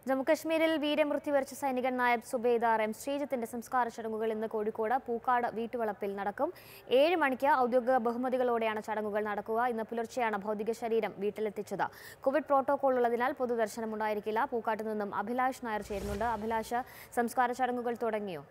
ജമ്മുകശ്മീരിൽ വീരമൃത്യു വരിച്ച സൈനികൻ നായബ് സുബേദാർ എം ശ്രീജിത്തിന്റെ സംസ്കാര ചടങ്ങുകൾ ഇന്ന് കോഴിക്കോട് പൂക്കാട് വീട്ടുവളപ്പിൽ നടക്കും ഏഴ് മണിക്ക് ഔദ്യോഗിക ബഹുമതികളോടെയാണ് ചടങ്ങുകൾ നടക്കുക ഇന്ന് പുലർച്ചെയാണ് ഭൗതിക ശരീരം വീട്ടിലെത്തിച്ചത് കോവിഡ് പ്രോട്ടോകോൾ ഉള്ളതിനാൽ പൊതുദർശനം ഉണ്ടായിരിക്കില്ല പൂക്കാട്ട് നിന്നും അഭിലാഷ് നായർ ചേരുന്നുണ്ട് അഭിലാഷ് സംസ്കാര ചടങ്ങുകൾ തുടങ്ങിയോ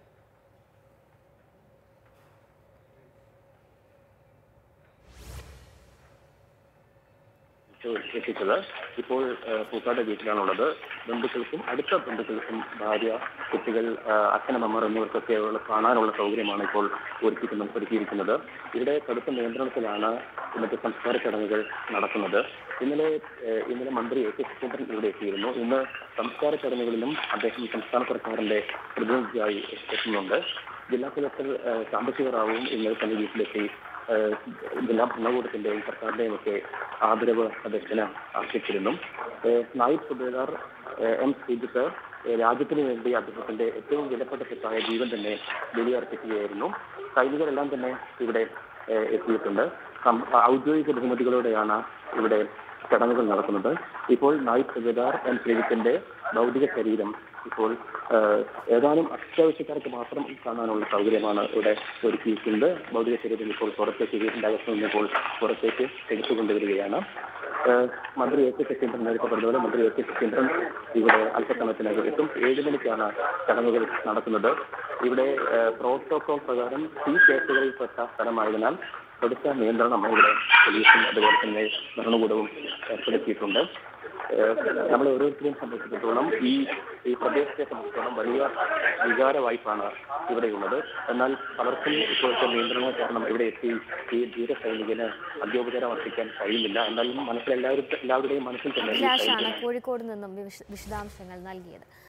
എത്തിച്ചത് ഇപ്പോൾ ഏഹ്, പൂക്കാട് വീട്ടിലാണുള്ളത് ബന്ധുക്കൾക്കും അടുത്ത ബന്ധുക്കൾക്കും ഭാര്യ കുട്ടികൾ ഏഹ്, അച്ഛനമ്മമാർ എന്നിവർക്കൊക്കെ ഉള്ള കാണാനുള്ള സൗകര്യമാണ് ഇപ്പോൾ ഒരുക്കിക്കുന്ന ഒരുക്കിയിരിക്കുന്നത് ഇവിടെ കടുത്ത നിയന്ത്രണത്തിലാണ് ഇന്നത്തെ സംസ്കാര ചടങ്ങുകൾ നടക്കുന്നത് ഇന്നലെ ഏഹ്, ഇന്നലെ മന്ത്രി എ കെ ശശീന്ദ്രൻ ഇവിടെ എത്തിയിരുന്നു ഇന്ന് സംസ്കാര ചടങ്ങുകളിലും അദ്ദേഹം സംസ്ഥാന സർക്കാരിന്റെ പ്രതിനിധിയായി എത്തുന്നുണ്ട് ജില്ലാ കലക്ടർ ഏഹ്, സാമ്പശിവ റാവുവും ഇന്നലെ തന്നെ വീട്ടിലെത്തി ഏഹ്, ജില്ലാ ഭരണകൂടത്തിന്റെയും സർക്കാരിന്റെയും ഒക്കെ ആദരവ് അദ്ദേഹത്തിന് അർപ്പിച്ചിരുന്നു ഏഹ്, നായിബ് സുബേദാർ ഏഹ്, എം ശ്രീജിത്ത് ഏഹ്, രാജ്യത്തിന് വേണ്ടി അദ്ദേഹത്തിന്റെ ഏറ്റവും വിലപ്പെട്ട സ്വത്തായ ജീവൻ തന്നെ ബലിയർപ്പിക്കുകയായിരുന്നു സൈനികരെല്ലാം തന്നെ ഇവിടെ ഏഹ്, എത്തിയിട്ടുണ്ട് സം- ഔദ്യോഗിക ബഹുമതികളോടെയാണ് ഇവിടെ ചടങ്ങുകൾ നടക്കുന്നത് ഇപ്പോൾ നായിബ് സുബേദാർ എം ശ്രീജിത്തിന്റെ ഭൗതിക ശരീരം ഇപ്പോൾ ഏഹ്, ഏതാനും അത്യാവശ്യക്കാർക്ക് മാത്രം കാണാനുള്ള സൗകര്യമാണ് ഇവിടെ ഒരുക്കിയിരിക്കുന്നത് ഭൗതിക ശരീരം ഇപ്പോൾ പുറത്തേക്ക് വീടിന്റെ അകത്ത് നിന്നിപ്പോൾ പുറത്തേക്ക് എടുത്തുകൊണ്ടുവരികയാണ് ഏഹ്, മന്ത്രി എ കെ ശശീന്ദ്രൻ നേരത്തെ പറഞ്ഞതുപോലെ മന്ത്രി എ കെ ശശീന്ദ്രൻ ഇവിടെ അല്പസമയത്തിനകം എത്തും ഏഴ് മണിക്കാണ് ചടങ്ങുകൾ നടക്കുന്നത് ഇവിടെ ഏഹ്, പ്രോട്ടോകോൾ പ്രകാരം ഈ കേസുകളിൽപ്പെട്ട സ്ഥലമായതിനാൽ കടുത്ത നിയന്ത്രണം ഇവിടെ പോലീസും അതുപോലെ തന്നെ ഭരണകൂടവും ഏർപ്പെടുത്തിയിട്ടുണ്ട് ഏഹ് നമ്മളെ ഓരോരുത്തരെയും സംബന്ധിച്ചിടത്തോളം ഈ ഈ പ്രദേശത്തെ സംബന്ധിച്ചിടത്തോളം വലിയ വികാര വായ്പാണ് ഇവിടെയുള്ളത് എന്നാൽ പലർക്കും ഇപ്പോഴത്തെ നിയന്ത്രണങ്ങൾ കാരണം ഇവിടെ എത്തി ഈ ധീര സൈനികന് അധ്യോപചാരം അർപ്പിക്കാൻ കഴിയുന്നില്ല എന്നാലും മനസ്സിൽ എല്ലാവരും എല്ലാവരുടെയും മനസ്സിൽ തന്നെ ഈ അഭിലാഷാണ് സൈനികന് കോഴിക്കോട് നിന്നും വിശ- വിശദാംശങ്ങൾ നൽകിയത്